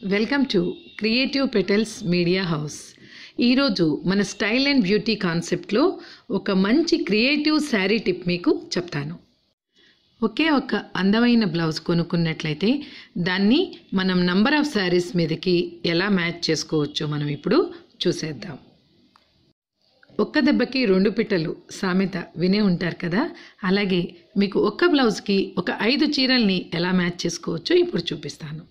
welcome to creative petals media house ఈరోజు మన style and beauty కాన్సెప్ట్లో ఒక మంచి క్రియేటివ్ శారీ టిప్ మీకు చెప్తాను ఒకే ఒక అందమైన బ్లౌజ్ కొనుక్కున్నట్లయితే దాన్ని మనం నంబర్ ఆఫ్ శారీస్ మీదకి ఎలా మ్యాచ్ చేసుకోవచ్చో మనం ఇప్పుడు చూసేద్దాం ఒక్క దెబ్బకి రెండు పిట్టలు సామెత వినే ఉంటారు కదా అలాగే మీకు ఒక్క బ్లౌజ్కి ఒక ఐదు చీరల్ని ఎలా మ్యాచ్ చేసుకోవచ్చో ఇప్పుడు చూపిస్తాను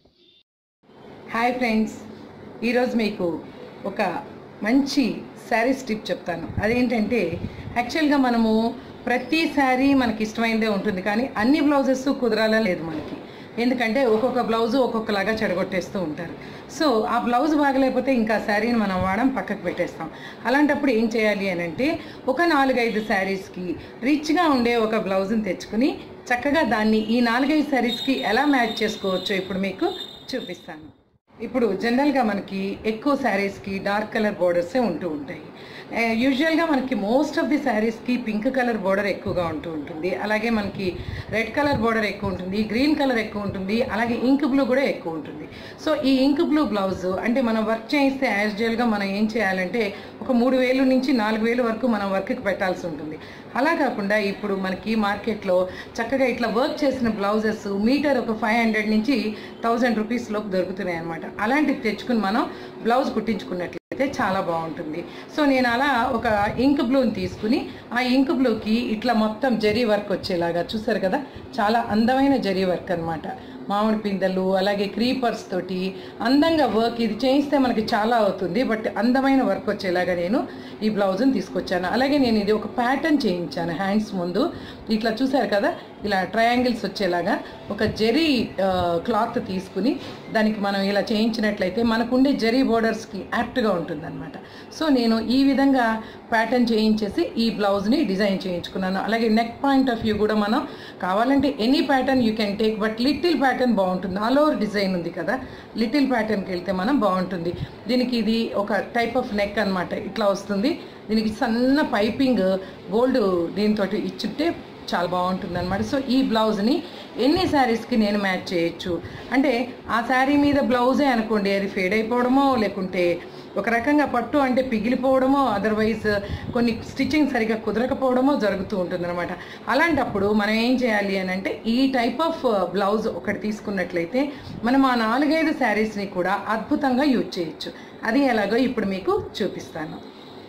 హాయ్ ఫ్రెండ్స్ ఈరోజు మీకు ఒక మంచి శారీస్ టిప్ చెప్తాను అదేంటంటే యాక్చువల్గా మనము ప్రతి శారీ మనకి ఇష్టమైందే ఉంటుంది కానీ అన్ని బ్లౌజెస్ కుదరాలా లేదు మనకి ఎందుకంటే ఒక్కొక్క బ్లౌజు ఒక్కొక్కలాగా చెడగొట్టేస్తూ ఉంటారు సో ఆ బ్లౌజ్ బాగలేకపోతే ఇంకా శారీని మనం వాడడం పక్కకు పెట్టేస్తాం అలాంటప్పుడు ఏం చేయాలి అని అంటే ఒక నాలుగైదు శారీస్కి రిచ్గా ఉండే ఒక బ్లౌజ్ని తెచ్చుకుని చక్కగా దాన్ని ఈ నాలుగైదు శారీస్కి ఎలా మ్యాచ్ చేసుకోవచ్చో ఇప్పుడు మీకు చూపిస్తాను ఇప్పుడు జనరల్గా మనకి ఎక్కువ శారీస్కి డార్క్ కలర్ బోర్డర్సే ఉంటూ ఉంటాయి యూజువల్గా మనకి మోస్ట్ ఆఫ్ ది శారీస్కి పింక్ కలర్ బోర్డర్ ఎక్కువగా ఉంటూ ఉంటుంది అలాగే మనకి రెడ్ కలర్ బోర్డర్ ఎక్కువ ఉంటుంది గ్రీన్ కలర్ ఎక్కువ ఉంటుంది అలాగే ఇంక్ బ్లూ కూడా ఎక్కువ ఉంటుంది సో ఈ ఇంక్ బ్లూ బ్లౌజ్ అంటే మనం వర్క్ చేయిస్తే యాజువల్గా మనం ఏం చేయాలంటే ఒక మూడు వేలు నుంచి నాలుగు వేలు వరకు మనం వర్క్కి పెట్టాల్సి ఉంటుంది అలా కాకుండా ఇప్పుడు మనకి మార్కెట్లో చక్కగా ఇట్లా వర్క్ చేసిన బ్లౌజెస్ మీటర్ ఒక ఫైవ్ హండ్రెడ్ నుంచి థౌజండ్ రూపీస్ లోపు దొరుకుతున్నాయి అనమాట అలాంటివి తెచ్చుకుని మనం బ్లౌజ్ కుట్టించుకున్నట్లయితే చాలా బాగుంటుంది సో నేను అలా ఒక ఇంక్ బ్లూని తీసుకుని ఆ ఇంక్ బ్లూకి ఇట్లా మొత్తం జరీ వర్క్ వచ్చేలాగా చూసారు కదా చాలా అందమైన జరీ వర్క్ అనమాట మామిడి పిందెలు అలాగే క్రీపర్స్ తోటి అందంగా వర్క్ ఇది చేయిస్తే మనకి చాలా అవుతుంది బట్ అందమైన వర్క్ వచ్చేలాగా నేను ఈ బ్లౌజ్ని తీసుకొచ్చాను అలాగే నేను ఇది ఒక ప్యాటర్న్ చేయించాను హ్యాండ్స్ ముందు ఇట్లా చూసారు కదా ఇలా ట్రయాంగిల్స్ వచ్చేలాగా ఒక జరీ క్లాత్ తీసుకుని దానికి మనం ఇలా చేయించినట్లయితే మనకుండే జరీ బోర్డర్స్కి యాప్ట్గా ఉంటుందన్నమాట సో నేను ఈ విధంగా ప్యాటర్న్ చేయించేసి ఈ బ్లౌజ్ని డిజైన్ చేయించుకున్నాను అలాగే నెక్ పాయింట్ ఆఫ్ వ్యూ కూడా మనం కావాలంటే any pattern you can take but little pattern బాగుంటుంది ఆల్ ఓవర్ డిజైన్ ఉంది కదా లిటిల్ ప్యాటర్న్కి వెళ్తే మనం బాగుంటుంది దీనికి ఇది ఒక టైప్ ఆఫ్ నెక్ అనమాట ఇట్లా వస్తుంది దీనికి సన్న పైపింగ్ గోల్డ్ దీంతో ఇచ్చుంటే చాలా బాగుంటుంది అనమాట సో ఈ బ్లౌజ్ని ఎన్ని శారీస్కి నేను మ్యాచ్ చేయొచ్చు అంటే ఆ శారీ మీద బ్లౌజే అనుకోండి అది ఫేడ్ అయిపోవడమో లేకుంటే ఒక రకంగా పట్టు అంటే పిగిలిపోవడమో అదర్వైజ్ కొన్ని స్టిచ్చింగ్ సరిగా కుదరకపోవడమో జరుగుతూ ఉంటుందన్నమాట అలాంటప్పుడు మనం ఏం చేయాలి అని అంటే ఈ టైప్ ఆఫ్ బ్లౌజ్ ఒకటి తీసుకున్నట్లయితే మనం ఆ నాలుగైదు శారీస్ని కూడా అద్భుతంగా యూజ్ చేయొచ్చు అది ఎలాగో ఇప్పుడు మీకు చూపిస్తాను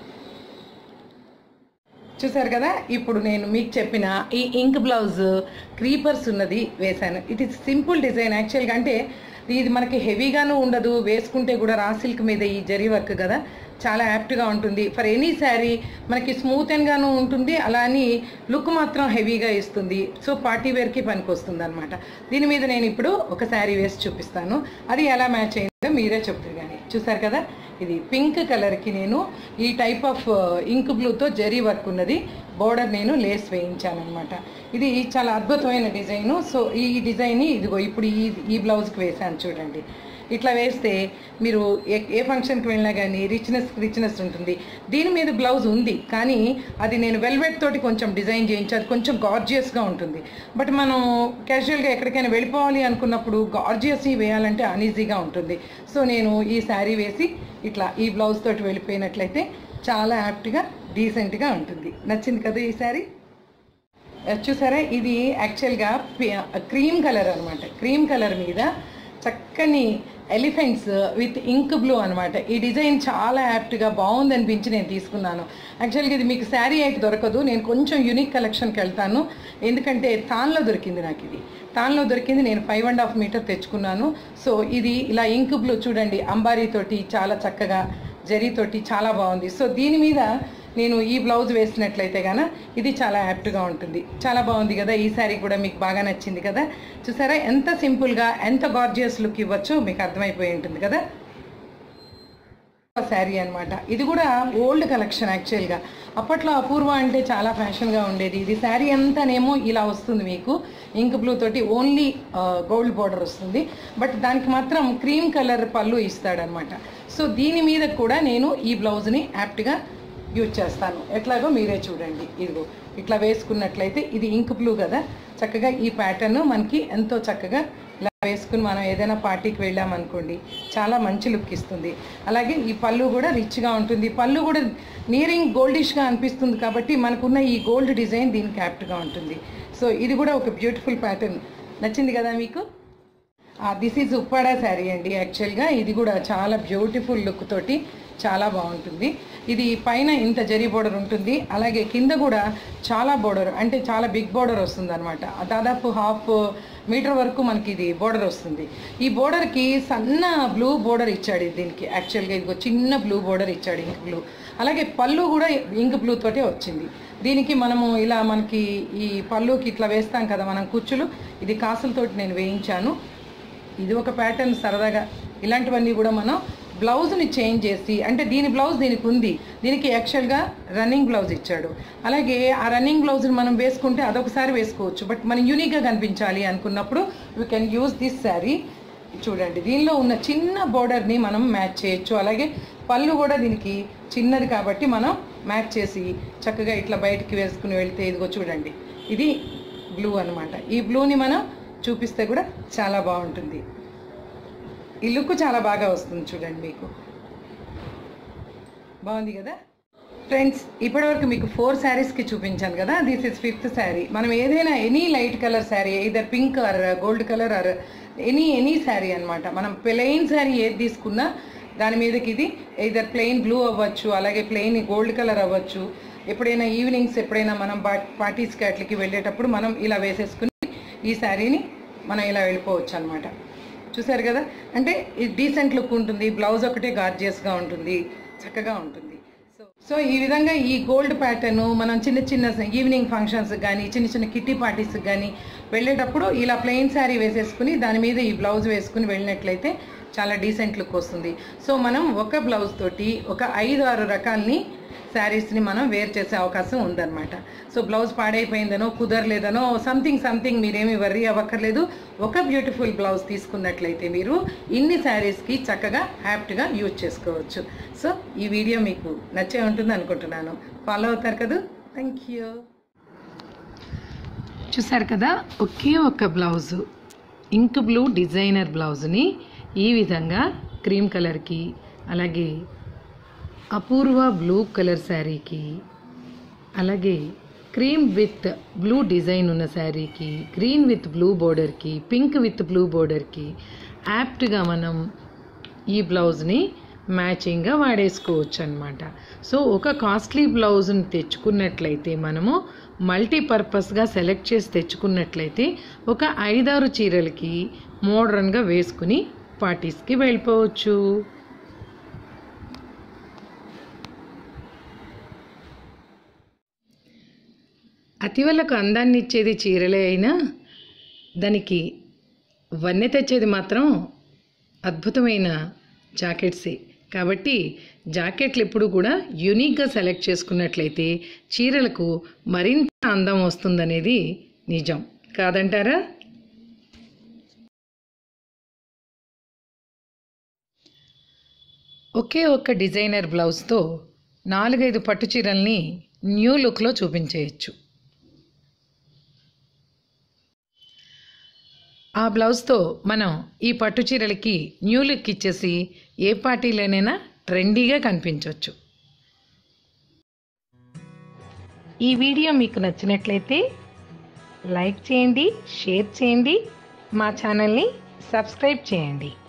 చూసారు కదా ఇప్పుడు నేను మీకు చెప్పిన ఈ ఇంక్ బ్లౌజ్ క్రీపర్స్ ఉన్నది వేశాను ఇట్ ఈస్ సింపుల్ డిజైన్ యాక్చువల్గా అంటే ఇది మనకి హెవీగాను ఉండదు వేసుకుంటే కూడా రా సిల్క్ మీద ఈ జరీ వర్క్ కదా చాలా యాప్ట్గా ఉంటుంది ఫర్ ఎనీ శారీ మనకి స్మూత్ అండ్గాను ఉంటుంది అలా అని లుక్ మాత్రం హెవీగా ఇస్తుంది సో పార్టీ వేర్కి పనికి వస్తుంది అనమాట దీని మీద నేను ఇప్పుడు ఒక శారీ వేసి చూపిస్తాను అది ఎలా మ్యాచ్ అయిందో మీరే చెప్తారు కానీ చూసారు కదా ఇది పింక్ కలర్కి నేను ఈ టైప్ ఆఫ్ ఇంక్ బ్లూతో జరీ వర్క్ ఉన్నది బోర్డర్ నేను లేస్ వేయించాను అనమాట ఇది చాలా అద్భుతమైన డిజైను సో ఈ డిజైన్ని ఇదిగో ఇప్పుడు ఈ ఈ బ్లౌజ్కి వేసాను చూడండి ఇట్లా వేస్తే మీరు ఏ ఏ ఫంక్షన్కి వెళ్ళినా కానీ రిచ్నెస్ రిచ్నెస్ ఉంటుంది దీని మీద బ్లౌజ్ ఉంది కానీ అది నేను వెల్వెట్ తోటి కొంచెం డిజైన్ చేయించి అది కొంచెం గార్జియస్గా ఉంటుంది బట్ మనం క్యాజువల్గా ఎక్కడికైనా వెళ్ళిపోవాలి అనుకున్నప్పుడు గార్జియస్ని వేయాలంటే అన్ఈజీగా ఉంటుంది సో నేను ఈ శారీ వేసి ఇట్లా ఈ బ్లౌజ్ తోటి వెళ్ళిపోయినట్లయితే చాలా యాప్ట్గా డీసెంట్గా ఉంటుంది నచ్చింది కదా ఈ శారీ చూసారా ఇది యాక్చువల్గా క్రీమ్ కలర్ అనమాట క్రీమ్ కలర్ మీద చక్కని ఎలిఫెంట్స్ విత్ ఇంక్ బ్లూ అనమాట ఈ డిజైన్ చాలా యాప్ట్గా బాగుంది అనిపించి నేను తీసుకున్నాను యాక్చువల్గా ఇది మీకు శారీ అయితే దొరకదు నేను కొంచెం యూనిక్ కలెక్షన్కి వెళ్తాను ఎందుకంటే తాన్లో దొరికింది నాకు ఇది తాన్లో దొరికింది నేను ఫైవ్ అండ్ హాఫ్ మీటర్ తెచ్చుకున్నాను సో ఇది ఇలా ఇంక్ బ్లూ చూడండి అంబారీతోటి చాలా చక్కగా జరీతోటి చాలా బాగుంది సో దీని మీద నేను ఈ బ్లౌజ్ వేసినట్లయితే గాన ఇది చాలా యాప్ట్గా ఉంటుంది చాలా బాగుంది కదా ఈ శారీ కూడా మీకు బాగా నచ్చింది కదా చూసారా ఎంత సింపుల్గా ఎంత గార్జియస్ లుక్ ఇవ్వచ్చో మీకు అర్థమైపోయి ఉంటుంది కదా శారీ అనమాట ఇది కూడా ఓల్డ్ కలెక్షన్ యాక్చువల్గా అప్పట్లో అపూర్వ అంటే చాలా ఫ్యాషన్గా ఉండేది ఇది శారీ అంతానేమో ఇలా వస్తుంది మీకు ఇంక్ బ్లూ తోటి ఓన్లీ గోల్డ్ బార్డర్ వస్తుంది బట్ దానికి మాత్రం క్రీమ్ కలర్ పళ్ళు ఇస్తాడనమాట సో దీని మీద కూడా నేను ఈ బ్లౌజ్ని యాప్ట్గా యూజ్ చేస్తాను ఎట్లాగో మీరే చూడండి ఇదిగో ఇట్లా వేసుకున్నట్లయితే ఇది ఇంక్ బ్లూ కదా చక్కగా ఈ ప్యాటర్న్ మనకి ఎంతో చక్కగా ఇలా వేసుకుని మనం ఏదైనా పార్టీకి వెళ్ళామనుకోండి చాలా మంచి లుక్ ఇస్తుంది అలాగే ఈ పళ్ళు కూడా రిచ్గా ఉంటుంది పళ్ళు కూడా నియరింగ్ గోల్డిష్గా అనిపిస్తుంది కాబట్టి మనకున్న ఈ గోల్డ్ డిజైన్ దీనికి యాప్ట్గా ఉంటుంది సో ఇది కూడా ఒక బ్యూటిఫుల్ ప్యాటర్న్ నచ్చింది కదా మీకు దిస్ ఈజ్ ఉప్పాడా శారీ అండి యాక్చువల్గా ఇది కూడా చాలా బ్యూటిఫుల్ లుక్ తోటి చాలా బాగుంటుంది ఇది పైన ఇంత జరీ బోర్డర్ ఉంటుంది అలాగే కింద కూడా చాలా బోర్డర్ అంటే చాలా బిగ్ బోర్డర్ వస్తుంది అనమాట దాదాపు హాఫ్ మీటర్ వరకు మనకి ఇది బోర్డర్ వస్తుంది ఈ బోర్డర్కి సన్న బ్లూ బోర్డర్ ఇచ్చాడు దీనికి యాక్చువల్గా ఇదిగో చిన్న బ్లూ బోర్డర్ ఇచ్చాడు ఇంక్ బ్లూ అలాగే పళ్ళు కూడా ఇంక్ బ్లూ తోటే వచ్చింది దీనికి మనము ఇలా మనకి ఈ పళ్ళుకి ఇట్లా వేస్తాం కదా మనం కుచ్చులు ఇది కాసులతోటి నేను వేయించాను ఇది ఒక ప్యాటర్న్ సరదాగా ఇలాంటివన్నీ కూడా మనం బ్లౌజ్ని చేంజ్ చేసి అంటే దీని బ్లౌజ్ దీనికి ఉంది దీనికి యాక్చువల్గా రన్నింగ్ బ్లౌజ్ ఇచ్చాడు అలాగే ఆ రన్నింగ్ బ్లౌజ్ని మనం వేసుకుంటే అదొకసారి వేసుకోవచ్చు బట్ మనం యూనిక్గా కనిపించాలి అనుకున్నప్పుడు you can use this sari చూడండి దీనిలో ఉన్న చిన్న బోర్డర్ని మనం మ్యాచ్ చేయొచ్చు అలాగే పళ్ళు కూడా దీనికి చిన్నది కాబట్టి మనం మ్యాచ్ చేసి చక్కగా ఇట్లా బయటికి వేసుకుని వెళ్తే ఇదిగో చూడండి ఇది బ్లూ అన్నమాట ఈ బ్లూని మనం చూపిస్తే కూడా చాలా బాగుంటుంది ఈ లుక్ చాలా బాగా వస్తుంది చూడండి మీకు బాగుంది కదా ఫ్రెండ్స్ ఇప్పటివరకు మీకు ఫోర్ శారీస్కి చూపించాను కదా దిస్ ఇస్ ఫిఫ్త్ శారీ మనం ఏదైనా any light colour sari either pink or gold colour or any any sari అనమాట మనం ప్లెయిన్ శారీ ఏది తీసుకున్నా దాని మీదకి ఇది ఇదర్ ప్లెయిన్ బ్లూ అవ్వచ్చు అలాగే ప్లెయిన్ గోల్డ్ కలర్ అవ్వచ్చు ఎప్పుడైనా ఈవినింగ్స్ ఎప్పుడైనా మనం పార్టీస్కి అట్లకి వెళ్ళేటప్పుడు మనం ఇలా వేసేసుకుని ఈ శారీని మనం ఇలా వెళ్ళిపోవచ్చు అనమాట చూసారు కదా అంటే ఇది డీసెంట్ లుక్ ఉంటుంది బ్లౌజ్ ఒకటే గార్జియస్గా ఉంటుంది చక్కగా ఉంటుంది సో సో ఈ విధంగా ఈ గోల్డ్ ప్యాటర్న్ మనం చిన్న చిన్న ఈవినింగ్ ఫంక్షన్స్ కానీ చిన్న చిన్న కిట్టి పార్టీస్కి కానీ వెళ్ళేటప్పుడు ఇలా ప్లెయిన్ శారీ వేసేసుకుని దాని మీద ఈ బ్లౌజ్ వేసుకుని వెళ్ళినట్లయితే చాలా డీసెంట్ లుక్ వస్తుంది సో మనం ఒక బ్లౌజ్ తోటి ఒక ఐదు ఆరు రకాలని శారీస్ని మనం వేర్ చేసే అవకాశం ఉందన్నమాట సో బ్లౌజ్ పాడైపోయిందనో కుదరలేదనో సంథింగ్ సంథింగ్ మీరేమి వర్రీ అవ్వక్కర్లేదు ఒక బ్యూటిఫుల్ బ్లౌజ్ తీసుకున్నట్లయితే మీరు ఇన్ని శారీస్కి చక్కగా హ్యాపీగా యూజ్ చేసుకోవచ్చు సో ఈ వీడియో మీకు నచ్చే ఉంటుంది అనుకుంటున్నాను ఫాలో అవుతారు కదా థ్యాంక్ యూ చూసారు కదా ఒకే ఒక బ్లౌజు ఇంక్ బ్లూ డిజైనర్ బ్లౌజ్ని ఈ విధంగా క్రీమ్ కలర్కి అలాగే అపూర్వ బ్లూ కలర్ శారీకి అలాగే క్రీమ్ విత్ బ్లూ డిజైన్ ఉన్న శారీకి గ్రీన్ విత్ బ్లూ బోర్డర్కి పింక్ విత్ బ్లూ బోర్డర్కి యాప్ట్గా మనం ఈ బ్లౌజ్ని మ్యాచింగ్గా వాడేసుకోవచ్చు అనమాట సో ఒక కాస్ట్లీ బ్లౌజ్ని తెచ్చుకున్నట్లయితే మనము మల్టీపర్పస్గా సెలెక్ట్ చేసి తెచ్చుకున్నట్లయితే ఒక ఐదారు చీరలకి మోడర్న్గా వేసుకుని పార్టీస్కి వెళ్ళిపోవచ్చు అతివలకు అందాన్ని ఇచ్చేది చీరలే అయినా దానికి వన్నె తెచ్చేది మాత్రం అద్భుతమైన జాకెట్సే కాబట్టి జాకెట్లు ఎప్పుడు కూడా యూనిక్గా సెలెక్ట్ చేసుకున్నట్లయితే చీరలకు మరింత అందం వస్తుందనేది నిజం కాదంటారా ఒకే ఒక్క డిజైనర్ బ్లౌజ్తో నాలుగైదు పట్టు చీరల్ని న్యూ లుక్లో చూపించేయచ్చు ఆ బ్లౌజ్తో మనం ఈ పట్టు చీరలకి న్యూ లుక్ ఇచ్చేసి ఏ పార్టీలోనైనా ట్రెండీగా కనిపించవచ్చు ఈ వీడియో మీకు నచ్చినట్లయితే లైక్ చేయండి షేర్ చేయండి మా ఛానల్ని సబ్స్క్రైబ్ చేయండి